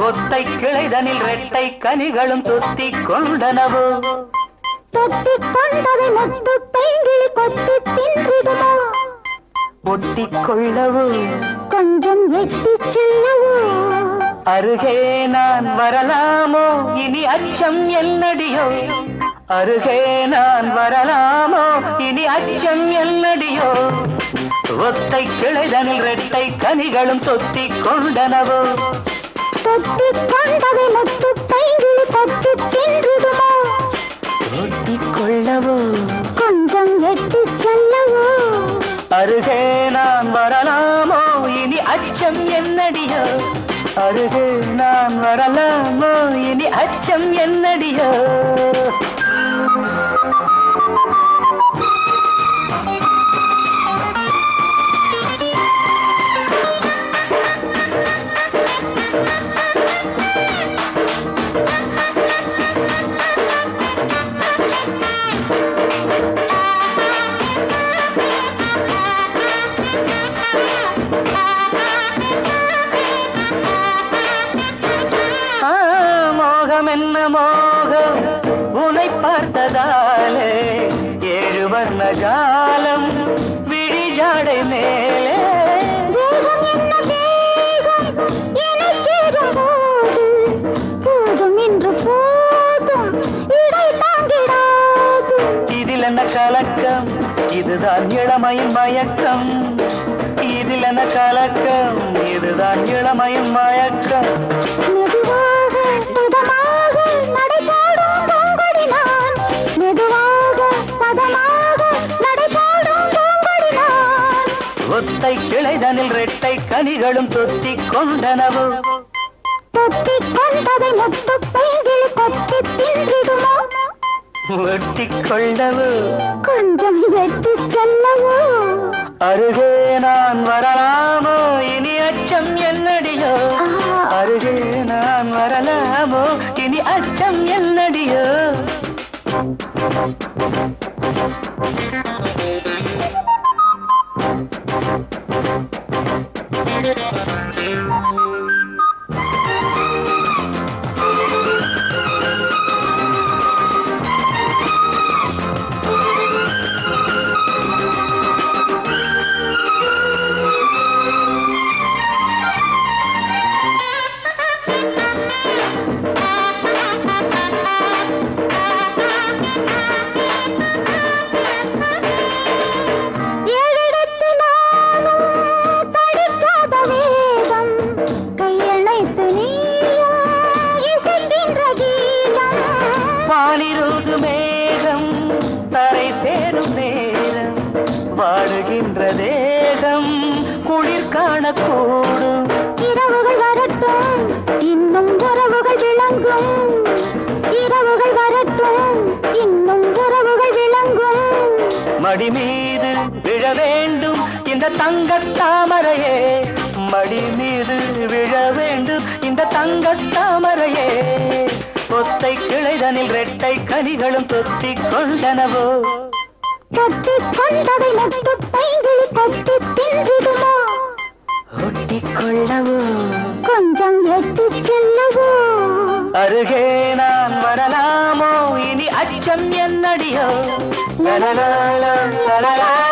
ஒத்தை கிளைதனில் ரெட்டை கனிகளும் தொத்திக் கொண்டனவோ தொத்திக் கொண்டதை முத்து பைங்கிளி கொத்தி தின்றிடுமோ ஒட்டிக் கொள்ளவோ கொஞ்சம் எட்டி செல்லவோ அருகே நான் வரலாமோ இனி அச்சம் என்னடியோ அருகே நான் வரலாமோ இனி அச்சம் என்னடியோ ஒத்தை கிளைதனில் ரெட்டை கனிகளும் தொத்திக் கொண்டனவோ தொத்திக் கொண்டதை முத்து பைங்கிளி கொத்தி தின்றிடுமோ ஒட்டிக் கொள்ளவோ கொஞ்சம் எட்டி செல்லவோ அருகே நான் வரலாமோ இனி அச்சம் என்னடியோ அருகே நான் வரலாமோ இனி அச்சம் என்னடியோ ஆ, மோகம் என்ன மோகம் உனை பார்த்ததாலே ஏழு வர்ண ஜாலம் விழிஜாடை மேலே வேகம் என்ன வேகம் எனக் கேடும்போது போதும் என்று போதும் இடை தாங்கிடாது இதில் என்ன கலக்கம் இதுதான் இளமையின் மயக்கம் இதில் என்ன கலக்கம் இதுதான் இளமையின் மயக்கம் மெதுவாக பதமாக நடைபோடும் பூங்கொடி நான் மெதுவாக பதமாக நடைபோடும் பூங்கொடி நான் ஒத்தை கிளைதனில் ரெட்டை கனிகளும் தொத்திக் கொண்டனவோ தொத்திக் கொண்டதை முத்து பைங்கிளி கொத்தி தின்றிடுமோ ஒட்டிக் கொள்ளவோ கொஞ்சம் எட்டி செல்லவோ அருகே நான் வரலாமோ இனி அச்சம் என்னடியோ அருகே நான் வரலாமோ இனி அச்சம் என்னடியோ ஏழிடத்து நானும் படிக்காத வேதம் கையணைத்து நீயும் இசைக்கின்ற கீதம் வானிருது மேகம் தரை சேரும் நேரம் வாடுகின்ற தேகம் குளிர் காணக்கூடும் இரவுகள் வரட்டும் இன்னும் உறவுகள் விளங்கும் இரவுகள் வரட்டும் இன்னும் உறவுகள் விளங்கும் மடி மீது விழ வேண்டும் இந்த தங்கத் தாமரையே மடி மீது விழ வேண்டும் இந்த தங்கத் தாமரையே ஒத்தை கிளைதனில் ரெட்டை கனிகளும் தொத்திக் கொண்டனவோ தொட்டிக் கொண்டதை முத்து பைங்கிளி கொத்தி தின்றிடுமோ ஒட்டிக் கொள்ளவோ கொஞ்சம் எட்டி செல்லவோ அருகே நான் வரலாமோ இனி அச்சம் என்னடியோ லலலாலா, லலலா.